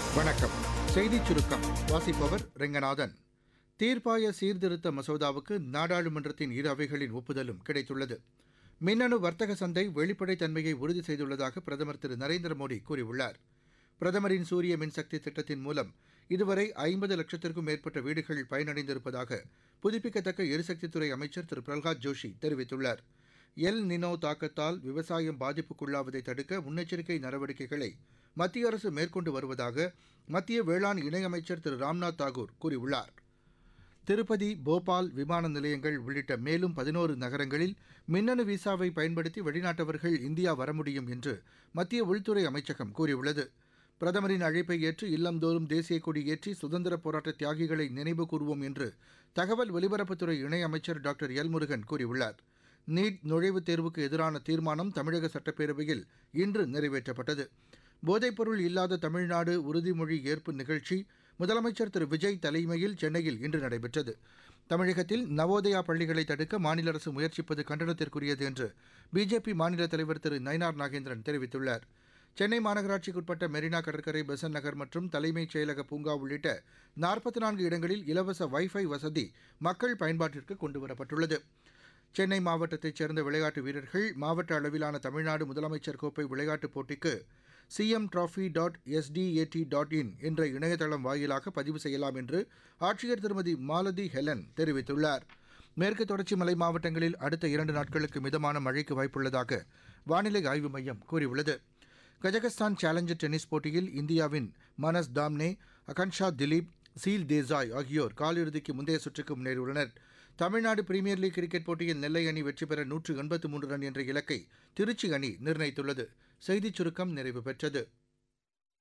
வணக்கம் செய்திச் சுருக்கம் வாசிப்பவர் ரெங்கநாதன் தீர்ப்பாய சீர்திருத்த மசோதாவுக்கு நாடாளுமன்றத்தின் இரு அவைகளின் ஒப்புதலும் கிடைத்துள்ளது மின்னணு வர்த்தக சந்தை வெளிப்படைத்தன்மையை உறுதி செய்துள்ளதாக பிரதமர் திரு நரேந்திர மோடி கூறியுள்ளார் பிரதமரின் சூரிய மின்சக்தி திட்டத்தின் மூலம் இதுவரை ஐம்பது லட்சத்திற்கும் மேற்பட்ட வீடுகள் பயனடைந்திருப்பதாக புதுப்பிக்கத்தக்க எரிசக்தித்துறை அமைச்சர் திரு பிரகலாத் ஜோஷி தெரிவித்துள்ளார் எல் நினோ தாக்கத்தால் விவசாயம் பாதிப்புக்குள்ளாவதை தடுக்க முன்னெச்சரிக்கை நடவடிக்கைகளை மத்திய அரசு மேற்கொண்டு வருவதாக மத்திய வேளாண் இணையமைச்சர் திரு ராம்நாத் தாகூர் கூறியுள்ளார் திருப்பதி போபால் விமான நிலையங்கள் உள்ளிட்ட மேலும் பதினோரு நகரங்களில் மின்னணு விசாவை பயன்படுத்தி வெளிநாட்டவர்கள் இந்தியா வர முடியும் என்று மத்திய உள்துறை அமைச்சகம் கூறியுள்ளது பிரதமரின் அழைப்பை ஏற்று இல்லந்தோறும் தேசிய கொடி ஏற்றி சுதந்திர போராட்ட தியாகிகளை நினைவு கூறுவோம் என்று தகவல் ஒலிபரப்புத்துறை இணையமைச்சர் டாக்டர் எல் முருகன் கூறியுள்ளார் நீட் நுழைவுத் தேர்வுக்கு எதிரான தீர்மானம் தமிழக சட்டப்பேரவையில் இன்று நிறைவேற்றப்பட்டது போதைப்பொருள் இல்லாத தமிழ்நாடு உறுதிமொழி ஏற்பு நிகழ்ச்சி முதலமைச்சர் திரு விஜய் தலைமையில் சென்னையில் இன்று நடைபெற்றது தமிழகத்தில் நவோதயா பள்ளிகளை தடுக்க மாநில அரசு முயற்சிப்பது கண்டனத்திற்குரியது என்று பிஜேபி மாநில தலைவர் திரு நயினார் நாகேந்திரன் தெரிவித்துள்ளார் சென்னை மாநகராட்சிக்குட்பட்ட மெரினா கடற்கரை பெசன் நகர் மற்றும் தலைமைச் செயலக பூங்கா உள்ளிட்ட நாற்பத்தி நான்கு இடங்களில் இலவச வைஃபை வசதி மக்கள் பயன்பாட்டிற்கு கொண்டுவரப்பட்டுள்ளது சென்னை மாவட்டத்தைச் சேர்ந்த விளையாட்டு வீரர்கள் மாவட்ட அளவிலான தமிழ்நாடு முதலமைச்சர் கோப்பை விளையாட்டுப் போட்டிக்கு CM trophy dot SDAT dot in என்ற இணையதளம் வாயிலாக பதிவு செய்யலாம் என்று ஆட்சியர் திருமதி மாலதி ஹெலன் தெரிவித்துள்ளார் மேற்கு தொடர்ச்சி மலை மாவட்டங்களில் அடுத்த இரண்டு நாட்களுக்கு மிதமான மழைக்கு வாய்ப்புள்ளதாக வானிலை ஆய்வு மையம் கூறியுள்ளது கஜகஸ்தான் சேலஞ்சர் டென்னிஸ் போட்டியில் இந்தியாவின் மனஸ் தாம்னே அகன்ஷா திலீப் சீல் தேசாய் ஆகியோர் காலிறுதிக்கு முந்தைய சுற்றுக்கு முன்னேறியுள்ளனர் தமிழ்நாடு பிரீமியர் லீக் கிரிக்கெட் போட்டியில் நெல்லை அணி வெற்றி பெற நூற்று எண்பத்து மூன்று ரன் என்ற இலக்கை திருச்சி அணி நிர்ணயித்துள்ளது செய்திச் சுருக்கம் நிறைவு பெற்றது